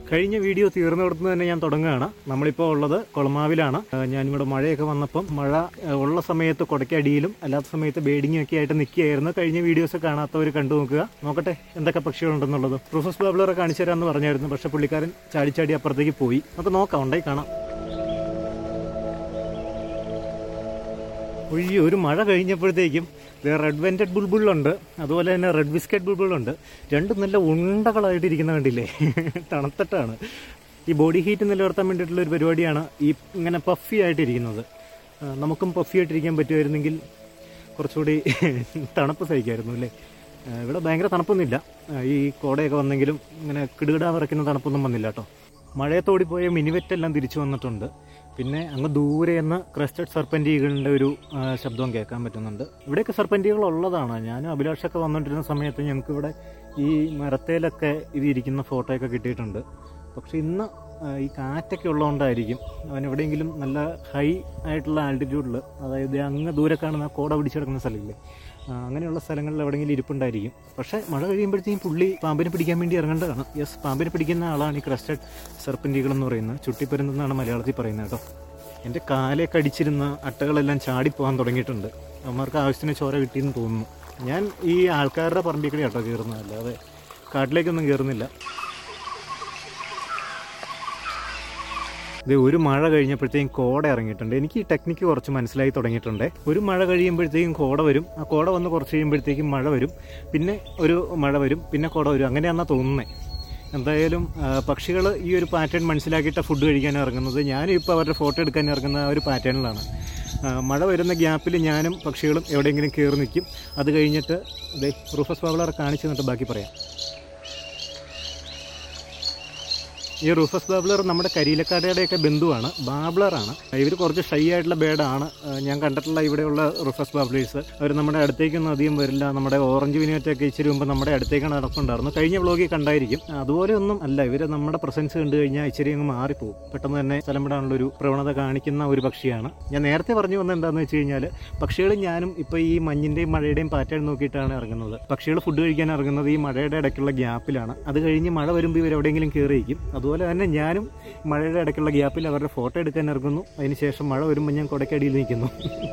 കഴിഞ്ഞ വീഡിയോ തീർന്നിടത്ത് തന്നെ ഞാൻ തുടങ്ങുകയാണ് നമ്മളിപ്പോൾ ഉള്ളത് കൊളമാവിലാണ് ആ, ഞാനിവിടെ മഴയൊക്കെ വന്നപ്പം മഴ ആ, ഉള്ള സമയത്ത് കൊടക്കടിയിലും അല്ലാത്ത സമയത്ത് ബേഡിങ്ങും ഒക്കെ ആയിട്ട് നിൽക്കുകയായിരുന്നു കഴിഞ്ഞ വീഡിയോസ് കാണാത്തവർ കണ്ടു നോക്കുക നോക്കട്ടെ എന്തൊക്കെ പക്ഷികളുണ്ടെന്നുള്ളത് പ്രൊഫസ് ബാബ്ലറെ കാണിച്ചു തരാമെന്ന് പറഞ്ഞായിരുന്നു പക്ഷെ പുള്ളിക്കാരൻ ചാടി ചാടി അപ്പുറത്തേക്ക് പോയി നമുക്ക് നോക്കാം ഉണ്ടായി കാണാം ഒയ്യോ ഒരു മഴ കഴിഞ്ഞപ്പോഴത്തേക്കും റെഡ് വെൻറ്റഡ് ബുൾബുളുണ്ട് അതുപോലെ തന്നെ റെഡ് ബിസ്ക്കറ്റ് ബുൾബുളുണ്ട് രണ്ടും നല്ല ഉണ്ടകളായിട്ട് ഇരിക്കുന്ന കണ്ടില്ലേ തണുത്തിട്ടാണ് ഈ ബോഡി ഹീറ്റ് നിലനിർത്താൻ വേണ്ടിയിട്ടുള്ള ഒരു പരിപാടിയാണ് ഈ ഇങ്ങനെ പഫി ആയിട്ടിരിക്കുന്നത് ആ, നമുക്കും പഫി ആയിട്ടിരിക്കാൻ പറ്റുമായിരുന്നെങ്കിൽ കുറച്ചുകൂടി തണുപ്പ് സഹിക്കായിരുന്നു അല്ലേ ആ, ഇവിടെ ഭയങ്കര തണുപ്പൊന്നുമില്ല ആ, ഈ കോടയൊക്കെ വന്നെങ്കിലും ഇങ്ങനെ കിടുകിടാ വിറയ്ക്കുന്ന തണുപ്പൊന്നും വന്നില്ല കേട്ടോ മഴയത്തോടി പോയ മിനിവെറ്റെല്ലാം തിരിച്ചു വന്നിട്ടുണ്ട് പിന്നെ അങ്ങ് ദൂരെ നിന്ന് ക്രസ്റ്റഡ് സർപ്പൻറ്റീകളുടെ ഒരു ആ, ശബ്ദവും കേൾക്കാൻ പറ്റുന്നുണ്ട് ഇവിടെയൊക്കെ സർപ്പൻറ്റീകൾ ഉള്ളതാണ് ഞാനും അഭിലാഷൊക്കെ വന്നുകൊണ്ടിരുന്ന സമയത്ത് ഞങ്ങൾക്ക് ഇവിടെ ഈ മരത്തേലൊക്കെ ഇത് ഇരിക്കുന്ന ഫോട്ടോയൊക്കെ കിട്ടിയിട്ടുണ്ട് പക്ഷെ ഇന്ന് ആ, ഈ കാറ്റൊക്കെ ഉള്ളതുകൊണ്ടായിരിക്കും അവൻ എവിടെയെങ്കിലും നല്ല ഹൈ ആയിട്ടുള്ള ആൾട്ടിറ്റ്യൂഡിൽ അതായത് അങ്ങ് ദൂരെ കാണുന്ന കോട പിടിച്ചെടുക്കുന്ന സ്ഥലമില്ലേ ആ, അങ്ങനെയുള്ള സ്ഥലങ്ങളിൽ എവിടെയെങ്കിലും ഇരിപ്പുണ്ടായിരിക്കും പക്ഷേ മഴ കഴിയുമ്പോഴത്തേക്കും പുള്ളി പാമ്പിനെ പിടിക്കാൻ വേണ്ടി ഇറങ്ങേണ്ടതാണ് യെസ് പാമ്പിനെ പിടിക്കുന്ന ആളാണ് ഈ ക്രസ്റ്റഡ് സെർപ്പൻറ്റികൾ എന്ന് പറയുന്നത് ചുട്ടിപ്പരുന്നെന്നാണ് മലയാളത്തിൽ പറയുന്നത് കേട്ടോ എൻ്റെ കാലെ കടിച്ചിരുന്ന അട്ടകളെല്ലാം ചാടിപ്പോകാൻ തുടങ്ങിയിട്ടുണ്ട് അവന്മാർക്ക് ആവശ്യത്തിന് ചോര കിട്ടിയെന്ന് തോന്നുന്നു ഞാൻ ഈ ആൾക്കാരുടെ പറമ്പിക്കടി കേട്ടോ കയറുന്നത് അല്ലാതെ കാട്ടിലേക്കൊന്നും കയറുന്നില്ല ഇത് ഒരു മഴ കഴിഞ്ഞപ്പോഴത്തേക്കും കോട ഇറങ്ങിയിട്ടുണ്ട് എനിക്ക് ഈ ടെക്നിക്ക് കുറച്ച് മനസ്സിലായി തുടങ്ങിയിട്ടുണ്ട് ഒരു മഴ കഴിയുമ്പോഴത്തേക്കും കോട വരും ആ കോട വന്ന് കുറച്ച് കഴിയുമ്പോഴത്തേക്കും മഴ വരും പിന്നെ ഒരു മഴ വരും പിന്നെ കോട വരും അങ്ങനെയാണെന്നാണ് തോന്നുന്നത് എന്തായാലും പക്ഷികൾ ഈ ഒരു പാറ്റേൺ മനസ്സിലാക്കിയിട്ട് ഫുഡ് കഴിക്കാൻ ഇറങ്ങുന്നത് ഞാനും ഇപ്പോൾ അവരുടെ ഫോട്ടോ എടുക്കാൻ ഇറങ്ങുന്ന ആ ഒരു പാറ്റേണിലാണ് ആ, മഴ വരുന്ന ഗ്യാപ്പിൽ ഞാനും പക്ഷികളും എവിടെയെങ്കിലും കയറി നിൽക്കും അത് കഴിഞ്ഞിട്ട് ദേ റൂഫസ് ബാബിളറെ കാണിച്ചു തന്നിട്ട് ബാക്കി പറയാം ഈ റൂഫസ് ബാബ്ലർ നമ്മുടെ കരിയിലക്കാടയുടെയൊക്കെ ബന്ധുവാണ് ബാബ്ലറാണ് ഇവർ കുറച്ച് ഷൈ ആയിട്ടുള്ള ബേഡാണ് ഞാൻ കണ്ടിട്ടുള്ള ഇവിടെയുള്ള റൂഫസ് ബാബ്ലേഴ്സ് അവർ നമ്മുടെ അടുത്തേക്കൊന്നും അധികം വരില്ല നമ്മുടെ ഓറഞ്ച് വിനിയോറ്റൊക്കെ ഇച്ചിരി മുമ്പ് നമ്മുടെ അടുത്തേക്കാണ് നടക്കുന്നുണ്ടായിരുന്നു കഴിഞ്ഞ വ്ളോഗിൽ കണ്ടായിരിക്കും അതുപോലെ ഒന്നും അല്ല ഇവർ നമ്മുടെ പ്രസൻസ് കണ്ടു കഴിഞ്ഞാൽ ഇച്ചിരി അങ്ങ് മാറിപ്പോകും പെട്ടെന്ന് തന്നെ സ്ഥലം വിടാനുള്ള ഒരു പ്രവണത കാണിക്കുന്ന ഒരു പക്ഷിയാണ് ഞാൻ നേരത്തെ പറഞ്ഞു വന്നത് എന്താണെന്ന് വെച്ച് കഴിഞ്ഞാൽ പക്ഷികളും ഞാനും ഇപ്പോൾ ഈ മഞ്ഞിൻ്റെയും മഴയുടെയും പാറ്റേൺ നോക്കിയിട്ടാണ് ഇറങ്ങുന്നത് പക്ഷികൾ ഫുഡ് കഴിക്കാൻ ഇറങ്ങുന്നത് ഈ മഴയുടെ ഇടയ്ക്കുള്ള ഗ്യാപ്പിലാണ് അത് കഴിഞ്ഞ് മഴ വരുമ്പോൾ ഇവർ എവിടെയെങ്കിലും കയറിയിരിക്കും അതുപോലെ തന്നെ ഞാനും മഴയുടെ ഇടയ്ക്കുള്ള ഗ്യാപ്പിൽ അവരുടെ ഫോട്ടോ എടുക്കാൻ ഇറങ്ങുന്നു അതിനുശേഷം മഴ വരുമ്പോൾ ഞാൻ കൊടക്കടിയിൽ നിൽക്കുന്നു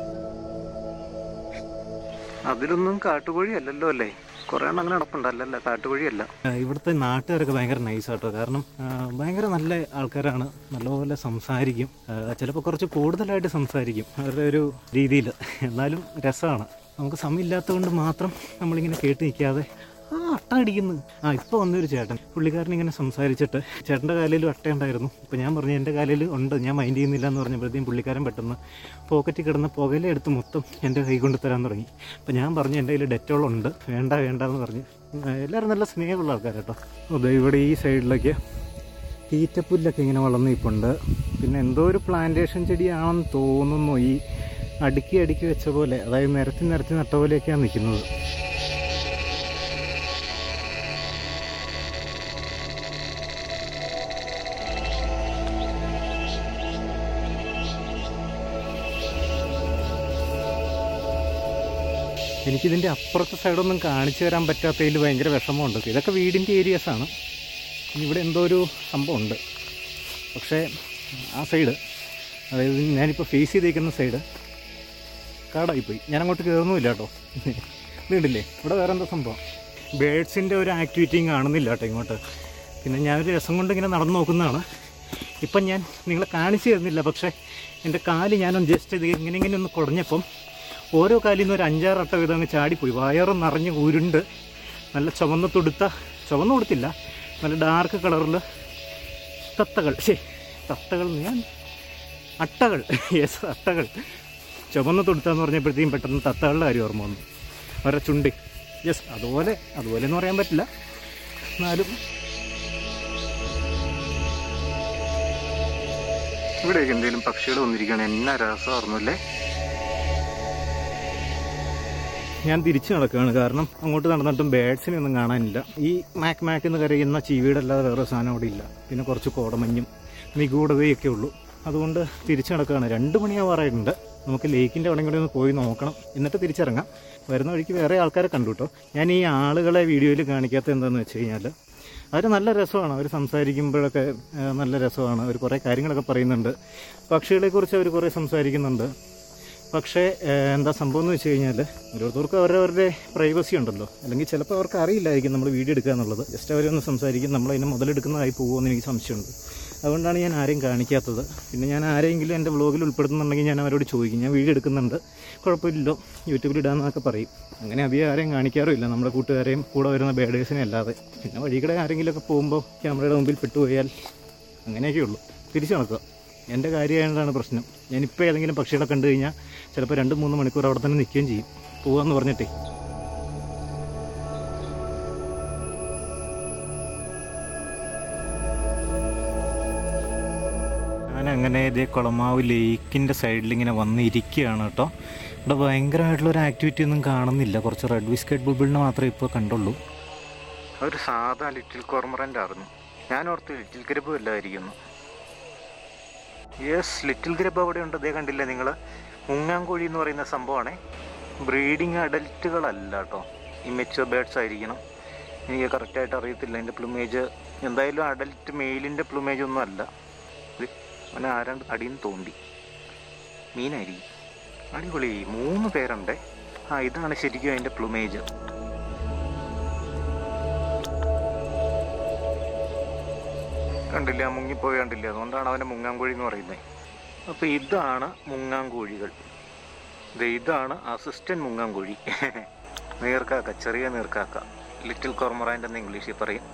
അതിലൊന്നും കാട്ടുകോഴി അല്ലല്ലോ അല്ലേ കുറേ എണ്ണം അങ്ങനെ നടപ്പുണ്ടല്ലല്ല കാട്ടുകോഴിയല്ല ഇവിടുത്തെ നാട്ടുകാരൊക്കെ ഭയങ്കര നൈസാട്ടോ കാരണം ആ, ഭയങ്കര നല്ല ആൾക്കാരാണ് നല്ലപോലെ സംസാരിക്കും ചിലപ്പോൾ കുറച്ച് കൂടുതലായിട്ട് സംസാരിക്കും അവരുടെ ഒരു രീതിയിൽ എന്നാലും രസമാണ് നമുക്ക് സമയമില്ലാത്തതുകൊണ്ട് മാത്രം നമ്മളിങ്ങനെ കേട്ട് നിൽക്കാതെ ആ അട്ട അടിക്കുന്നു ആ ഇപ്പോൾ വന്നൊരു ചേട്ടൻ പുള്ളിക്കാരൻ ഇങ്ങനെ സംസാരിച്ചിട്ട് ചേട്ടൻ്റെ കാലിലും അട്ട ഉണ്ടായിരുന്നു അപ്പോൾ ഞാൻ പറഞ്ഞു എൻ്റെ കാലിൽ ഉണ്ട് ഞാൻ മൈൻഡ് ചെയ്യുന്നില്ല എന്ന് പറഞ്ഞപ്പോഴത്തേക്കും പുള്ളിക്കാരൻ പെട്ടെന്ന് പോക്കറ്റിൽ കിടന്ന് പുകയില എടുത്ത് മൊത്തം എൻ്റെ കൈ കൊണ്ട് തരാൻ തുടങ്ങി അപ്പോൾ ഞാൻ പറഞ്ഞു എൻ്റെ കയ്യിൽ ഡെറ്റോൾ ഉണ്ട് വേണ്ട വേണ്ട എന്ന് പറഞ്ഞ് ആ, എല്ലാവരും നല്ല സ്നേഹമുള്ള ആൾക്കാർ കേട്ടോ അതെ ഇവിടെ ഈ സൈഡിലൊക്കെ തീറ്റപ്പുല്ലൊക്കെ ഇങ്ങനെ വളർന്നു നിൽപ്പുണ്ട് പിന്നെ എന്തോ ഒരു പ്ലാന്റേഷൻ ചെടിയാണെന്ന് തോന്നുന്നു ഈ അടുക്കി അടുക്കി വെച്ച പോലെ അതായത് നിരത്തി നിരത്തി നട്ട പോലെയൊക്കെയാണ് നിൽക്കുന്നത് എനിക്കിതിൻ്റെ അപ്പുറത്തെ സൈഡൊന്നും കാണിച്ചു തരാൻ പറ്റാത്തതിൽ ഭയങ്കര വിഷമമുണ്ട് ഇതൊക്കെ വീടിൻ്റെ ഏരിയാസാണ് ഇനി ഇവിടെ എന്തോ ഒരു സംഭവമുണ്ട് പക്ഷേ ആ സൈഡ് അതായത് ഞാനിപ്പോൾ ഫേസ് ചെയ്തേക്കുന്ന സൈഡ് കാടായിപ്പോയി ഞാൻ അങ്ങോട്ട് കയറുന്നുമില്ല കേട്ടോ വീണ്ടില്ലേ ഇവിടെ വേറെ എന്താ സംഭവം ബേഡ്സിൻ്റെ ഒരു ആക്ടിവിറ്റിയും കാണുന്നില്ല കേട്ടോ ഇങ്ങോട്ട് പിന്നെ ഞാനൊരു രസം കൊണ്ട് ഇങ്ങനെ നടന്നു നോക്കുന്നതാണ് ഇപ്പം ഞാൻ നിങ്ങളെ കാണിച്ചു തരുന്നില്ല പക്ഷേ എൻ്റെ കാല് ഞാനൊന്ന് ജസ്റ്റ് ഇത് ഇങ്ങനെ ഇങ്ങനെ ഒന്ന് കുടഞ്ഞപ്പം ഓരോ കാലിൽ നിന്ന് ഒരു അഞ്ചാറ് അട്ട വീതം അങ്ങ് ചാടിപ്പോയി വയറ് നിറഞ്ഞ് ഉരുണ്ട് നല്ല ചുവന്ന തുടുത്ത ചുവന്ന കൊടുത്തില്ല നല്ല ഡാർക്ക് കളറിൽ തത്തകൾ ശേ തത്തകൾ എന്ന് ഞാൻ അട്ടകൾ യെസ് അട്ടകൾ ചുവന്ന തുടുത്താന്ന് പറഞ്ഞപ്പോഴത്തേക്കും പെട്ടെന്ന് തത്തകളുടെ കാര്യം ഓർമ്മ വന്നു അവരുടെ ചുണ്ടി യെസ് അതുപോലെ അതുപോലെ എന്ന് പറയാൻ പറ്റില്ല എന്നാലും ഇവിടെയൊക്കെ എന്തെങ്കിലും പക്ഷികൾ വന്നിരിക്കുകയാണ് എന്നാ രസമായിരുന്നു അല്ലേ ഞാൻ തിരിച്ചു നടക്കുകയാണ് കാരണം അങ്ങോട്ട് നടന്നിട്ടും ബേഡ്സിനെ ഒന്നും കാണാനില്ല ഈ മാക്ക് മാക്ക് എന്ന് കരയുന്ന ചീവീടല്ലാതെ വേറെ സാധനം അവിടെ ഇല്ല പിന്നെ കുറച്ച് കോടമഞ്ഞും നിഗൂഢതയൊക്കെ ഉള്ളൂ അതുകൊണ്ട് തിരിച്ചു നടക്കുകയാണ് രണ്ട് മണിയാവാറായിട്ടുണ്ട് നമുക്ക് ലേക്കിൻ്റെ അവിടെ കൂടെ ഒന്ന് പോയി നോക്കണം എന്നിട്ട് തിരിച്ചിറങ്ങാം വരുന്ന വഴിക്ക് വേറെ ആൾക്കാരെ കണ്ടു കേട്ടോ ഞാൻ ഈ ആളുകളെ വീഡിയോയിൽ കാണിക്കാത്ത എന്താണെന്ന് വെച്ച് കഴിഞ്ഞാൽ അവർ നല്ല രസമാണ് അവർ സംസാരിക്കുമ്പോഴൊക്കെ ആ, നല്ല രസമാണ് അവർ കുറേ കാര്യങ്ങളൊക്കെ പറയുന്നുണ്ട് പക്ഷികളെക്കുറിച്ച് അവർ കുറേ സംസാരിക്കുന്നുണ്ട് പക്ഷേ ഏഹ്, എന്താ സംഭവം എന്ന് വെച്ച് കഴിഞ്ഞാൽ ഓരോരുത്തർക്കും അവരവരുടെ പ്രൈവസി ഉണ്ടല്ലോ അല്ലെങ്കിൽ ചിലപ്പോൾ അവർക്ക് അറിയില്ലായിരിക്കും നമ്മൾ വീഡിയോ എടുക്കുക എന്നുള്ളത് ജസ്റ്റ് അവരൊന്ന് സംസാരിക്കും നമ്മൾ അതിനെ മുതലെടുക്കുന്നതായി പോകുമെന്ന് എനിക്ക് സംശയമുണ്ട് അതുകൊണ്ടാണ് ഞാൻ ആരെയും കാണിക്കാത്തത് പിന്നെ ഞാൻ ആരെങ്കിലും എൻ്റെ വ്ളോഗിൽ ഉൾപ്പെടുത്തുന്നുണ്ടെങ്കിൽ ഞാൻ അവരോട് ചോദിക്കും ഞാൻ വീഡിയോ എടുക്കുന്നുണ്ട് കുഴപ്പമില്ലല്ലോ യൂട്യൂബിൽ ഇടാമെന്നൊക്കെ പറയും അങ്ങനെ അധികം ആരെയും കാണിക്കാറുമില്ല നമ്മുടെ കൂട്ടുകാരെയും കൂടെ വരുന്ന ബേഡേഴ്സിനെ അല്ലാതെ പിന്നെ വഴികൂടെ ആരെങ്കിലുമൊക്കെ പോകുമ്പോൾ ക്യാമറയുടെ മുമ്പിൽ പെട്ടുപോയാൽ അങ്ങനെയൊക്കെ ഉള്ളൂ തിരിച്ചു നടക്കുക എൻ്റെ കാര്യമായതാണ് പ്രശ്നം ഞാനിപ്പോൾ ഏതെങ്കിലും പക്ഷികളെ കണ്ടു കഴിഞ്ഞാൽ ചിലപ്പോൾ രണ്ട് മൂന്ന് മണിക്കൂർ അവിടെ തന്നെ നിൽക്കുകയും ചെയ്യും പോവാന്ന് പറഞ്ഞിട്ടേ ഞാൻ അങ്ങനെ ഇതേ കുളമാവ് ലേക്കിൻ്റെ സൈഡിൽ ഇങ്ങനെ വന്നിരിക്കുകയാണ് കേട്ടോ ഇവിടെ ഭയങ്കരമായിട്ടുള്ളൊരു ആക്ടിവിറ്റി ഒന്നും കാണുന്നില്ല കുറച്ച് റെഡ് ബിസ്ക്കറ്റ് ബുബിളിനെ മാത്രമേ ഇപ്പോൾ കണ്ടുള്ളൂ ഒരു സാധാ ലിറ്റിൽ കോർമറൻ്റ് ആയിരുന്നു ഞാൻ ഓർത്ത് ലിറ്റിൽ ഗ്രബ് അല്ലായിരിക്കുന്നു യെസ് ലിറ്റിൽ ഗ്രബ് അവിടെ ഉണ്ട് അതേ കണ്ടില്ലേ നിങ്ങൾ മുങ്ങാങ്കോഴി എന്ന് പറയുന്ന സംഭവമാണേ ബ്രീഡിങ് അഡൽറ്റുകളല്ല കേട്ടോ ഇമെച്ചുവർ ബേഡ്സ് ആയിരിക്കണം എനിക്ക് കറക്റ്റായിട്ട് അറിയത്തില്ല അതിൻ്റെ പ്ലുമേജ് എന്തായാലും അഡൽറ്റ് മെയിലിൻ്റെ പ്ലുമേജ് ഒന്നും അല്ല ഇത് അവനെ ആരാണ്ട് അടിയിൽ തോണ്ടി മീനായിരിക്കും അടിപൊളി മൂന്ന് പേരുണ്ടേ ആ ഇതാണ് ശരിക്കും അതിൻ്റെ പ്ലുമേജ് കണ്ടില്ല മുങ്ങിപ്പോയി കണ്ടില്ല അതുകൊണ്ടാണ് അവനെ മുങ്ങാങ്കോഴി എന്ന് പറയുന്നത് അപ്പോൾ ഇതാണ് മുങ്ങാങ്കോഴികൾ ദേ ഇതാണ് അസിസ്റ്റന്റ് മുങ്ങാങ്കോഴി നീർക്കാക്ക ചെറിയ നീർക്കാക്ക ലിറ്റിൽ കോർമറാൻ്റെ എന്ന് ഇംഗ്ലീഷിൽ പറയും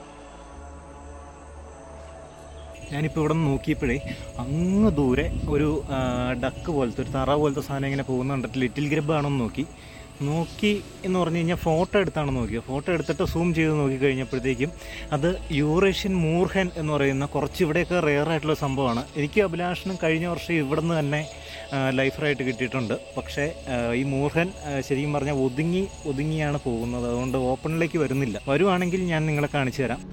ഞാനിപ്പോൾ ഇവിടെ നിന്ന് നോക്കിയപ്പോഴേ അങ്ങ് ദൂരെ ഒരു ആ, ഡക്ക് പോലത്തെ ഒരു തറ പോലത്തെ സാധനം ഇങ്ങനെ പോകുന്ന കണ്ടിട്ട് ലിറ്റിൽ ഗ്രബ് ആണെന്ന് നോക്കി നോക്കി എന്ന് പറഞ്ഞു കഴിഞ്ഞാൽ ഫോട്ടോ എടുത്താണ് നോക്കിയത് ഫോട്ടോ എടുത്തിട്ട് സൂം ചെയ്ത് നോക്കി കഴിഞ്ഞപ്പോഴത്തേക്കും അത് യൂറേഷ്യൻ മൂർഹൻ എന്ന് പറയുന്ന കുറച്ച് ഇവിടെയൊക്കെ റെയർ ആയിട്ടുള്ള സംഭവമാണ് എനിക്ക് അഭിലാഷനും കഴിഞ്ഞ വർഷം ഇവിടെ നിന്ന് തന്നെ ലൈഫറായിട്ട് കിട്ടിയിട്ടുണ്ട് പക്ഷേ ആ, ഈ മൂർഹൻ ആ, ശരിക്കും പറഞ്ഞാൽ ഒതുങ്ങി ഒതുങ്ങിയാണ് പോകുന്നത് അതുകൊണ്ട് ഓപ്പണിലേക്ക് വരുന്നില്ല വരുവാണെങ്കിൽ ഞാൻ നിങ്ങളെ കാണിച്ചു തരാം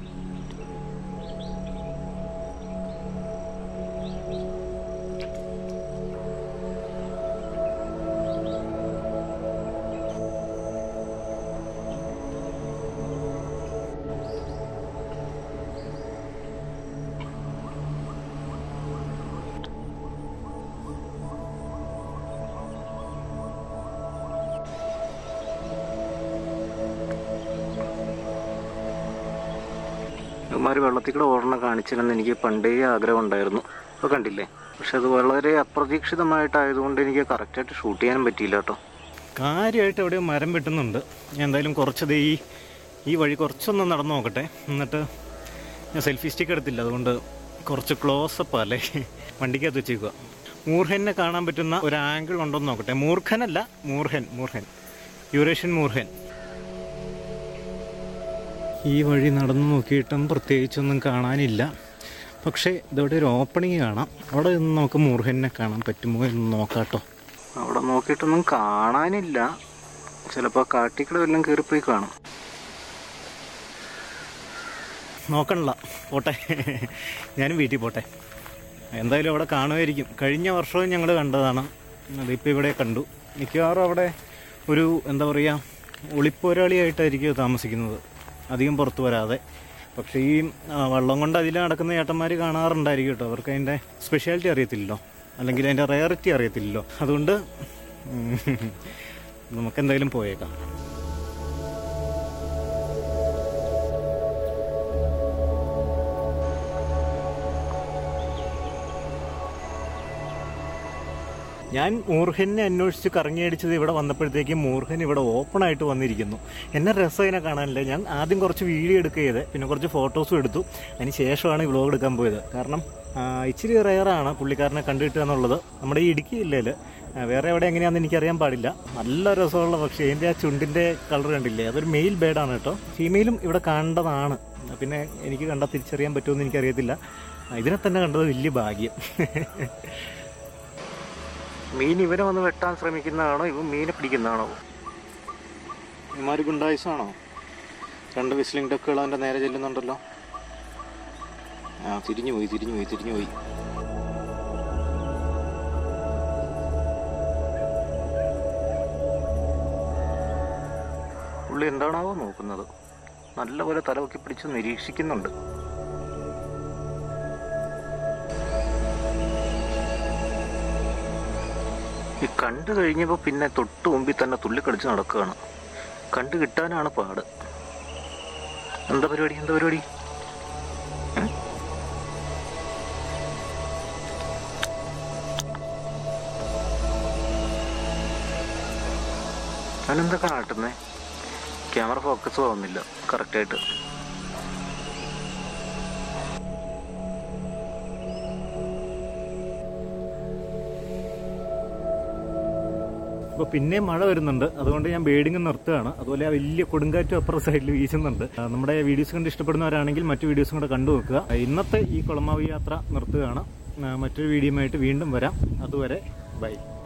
ഇവന്മാർ വെള്ളത്തിൽ കൂടെ ഓടണം കാണിച്ചിരുന്ന എനിക്ക് പണ്ടേ ആഗ്രഹം ഉണ്ടായിരുന്നു ഇപ്പോൾ കണ്ടില്ലേ പക്ഷെ അത് വളരെ അപ്രതീക്ഷിതമായിട്ടായതുകൊണ്ട് എനിക്ക് കറക്റ്റായിട്ട് ഷൂട്ട് ചെയ്യാനും പറ്റിയില്ല കേട്ടോ കാര്യമായിട്ട് എവിടെയോ മരം വെട്ടുന്നുണ്ട് ഞാൻ എന്തായാലും കുറച്ചത് ഈ ഈ വഴി കുറച്ചൊന്ന് നടന്നു നോക്കട്ടെ എന്നിട്ട് ഞാൻ സെൽഫി സ്റ്റിക്ക് എടുത്തില്ല അതുകൊണ്ട് കുറച്ച് ക്ലോസപ്പ് അല്ലേ വണ്ടിക്കകത്ത് വെച്ചേക്കുക മൂർഹനെ കാണാൻ പറ്റുന്ന ഒരു ആംഗിൾ ഉണ്ടോ എന്ന് നോക്കട്ടെ മൂർഖനല്ല മൂർഹൻ മൂർഹൻ യൂറേഷ്യൻ മൂർഹൻ ഈ വഴി നടന്നു നോക്കിയിട്ടും പ്രത്യേകിച്ചൊന്നും കാണാനില്ല പക്ഷേ ഇതവിടെ ഒരു ഓപ്പണിങ് കാണാം അവിടെ നിന്ന് നമുക്ക് മൂർഖനെ കാണാൻ പറ്റുമോ എന്ന് നോക്കാം കേട്ടോ അവിടെ നോക്കിയിട്ടൊന്നും കാണാനില്ല ചിലപ്പോൾ കാട്ടിക്കൂടെ വല്ലതും കയറിപ്പോയി കാണും നോക്കണില്ല പോട്ടെ ഞാനും വീട്ടിൽ പോട്ടെ എന്തായാലും അവിടെ കാണുമായിരിക്കും കഴിഞ്ഞ വർഷവും ഞങ്ങൾ കണ്ടതാണ് അതിപ്പോൾ ഇവിടെ കണ്ടു മിക്കവാറും അവിടെ ഒരു എന്താ പറയുക ഒളിപ്പോരാളിയായിട്ടായിരിക്കും താമസിക്കുന്നത് അധികം പുറത്തു വരാതെ പക്ഷേ ഈ ആ, വള്ളം കൊണ്ട് അതിൽ നടക്കുന്ന ചേട്ടന്മാർ കാണാറുണ്ടായിരിക്കും കേട്ടോ അവർക്ക് അതിൻ്റെ സ്പെഷ്യാലിറ്റി അറിയത്തില്ലല്ലോ അല്ലെങ്കിൽ അതിൻ്റെ റയറിറ്റി അറിയത്തില്ലല്ലോ അതുകൊണ്ട് ഉം, നമുക്കെന്തായാലും പോയേക്കാം ഞാൻ മൂർഖനെ അന്വേഷിച്ച് കറങ്ങിയടിച്ചത് ഇവിടെ വന്നപ്പോഴത്തേക്കും മൂർഖൻ ഇവിടെ ഓപ്പൺ ആയിട്ട് വന്നിരിക്കുന്നു എന്നെ രസം ഇതിനെ കാണാനില്ല ഞാൻ ആദ്യം കുറച്ച് വീഡിയോ എടുക്കുക ചെയ്ത് പിന്നെ കുറച്ച് ഫോട്ടോസും എടുത്തു അതിന് ശേഷമാണ് ഈ വ്ളോഗ് എടുക്കാൻ പോയത് കാരണം ആ, ഇച്ചിരി റെയറാണ് പുള്ളിക്കാരനെ കണ്ടിട്ട് എന്നുള്ളത് നമ്മുടെ ഈ ഇടുക്കി ജില്ലയിൽ വേറെ എവിടെ എങ്ങനെയാണെന്ന് എനിക്കറിയാൻ പാടില്ല നല്ല രസമുള്ള പക്ഷേ അതിൻ്റെ ആ ചുണ്ടിൻ്റെ കളർ കണ്ടില്ലേ അതൊരു മെയിൽ ബേഡാണ് കേട്ടോ ഫീമെയിലും ഇവിടെ കണ്ടതാണ് പിന്നെ എനിക്ക് കണ്ടാൽ തിരിച്ചറിയാൻ പറ്റുമെന്ന് എനിക്കറിയത്തില്ല ഇതിനെ തന്നെ കണ്ടത് വലിയ ഭാഗ്യം മീൻ ഇവനെ വന്ന് വെട്ടാൻ ശ്രമിക്കുന്നതാണോ ഇവൻ മീനെ പിടിക്കുന്നതാണോ ഇമാര് ഗുണ്ടായുസാണോ രണ്ട് വിസ്ലിംഗ് ഡക്കുകൾ അവൻ്റെ നേരെ ചെല്ലുന്നുണ്ടല്ലോ ആ തിരിഞ്ഞു പോയി തിരിഞ്ഞു പോയി തിരിഞ്ഞു പോയി പുള്ളി എന്താണാവോ നോക്കുന്നത് നല്ലപോലെ തലവൊക്കി പിടിച്ച് നിരീക്ഷിക്കുന്നുണ്ട് ഈ കണ്ടു കഴിഞ്ഞപ്പോൾ പിന്നെ തൊട്ട് മുമ്പിൽ തന്നെ തുള്ളിക്കളിച്ച് നടക്കുകയാണ് കണ്ടു കിട്ടാനാണ് പാട് എന്താ പരിപാടി എന്താ പരിപാടി ഉം? അവനെന്താ കാട്ടുന്നേ ക്യാമറ ഫോക്കസ് ആവുന്നില്ല കറക്റ്റായിട്ട് അപ്പോൾ പിന്നെയും മഴ വരുന്നുണ്ട് അതുകൊണ്ട് ഞാൻ ബേഡിങ് നിർത്തുകയാണ് അതുപോലെ ആ വലിയ കൊടുങ്കാറ്റും അപ്പുറം സൈഡിൽ വീശുന്നുണ്ട് ആ, നമ്മുടെ വീഡിയോസ് കണ്ട് ഇഷ്ടപ്പെടുന്നവരാണെങ്കിൽ മറ്റു വീഡിയോസും കൂടെ കണ്ടു നോക്കുക ആ, ഇന്നത്തെ ഈ കുളമാവ് യാത്ര നിർത്തുകയാണ് ആ, മറ്റൊരു വീഡിയോയുമായിട്ട് വീണ്ടും വരാം അതുവരെ ബൈ